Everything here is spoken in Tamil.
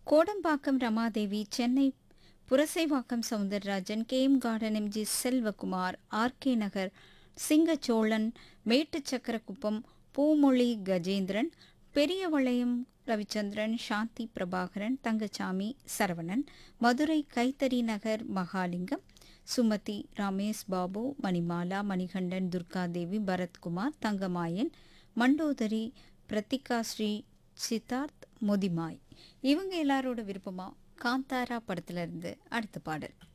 Kodambakkam Ramadevi Chennai Purasaivakkam Soundararajan KM garden MG Selvakumar RK Nagar Singachozhan Mettuchakkarakuppam Poomozhi Gajendran Periyavalaiyam Ravichandran Shanthi Prabhakaran Thangasamy Saravanan Madurai Kaithari Nagar Mahalingam Sumathi Ramesh Babu Manimala Manikandan Durgadevi Bharathkumar தங்கமாயன் Mandodari Prathika Sri Siddharth மொதிமாய் இவங்க எல்லாரோட விருப்பமா காந்தாரா படத்துல இருந்து அடுத்த பாடல்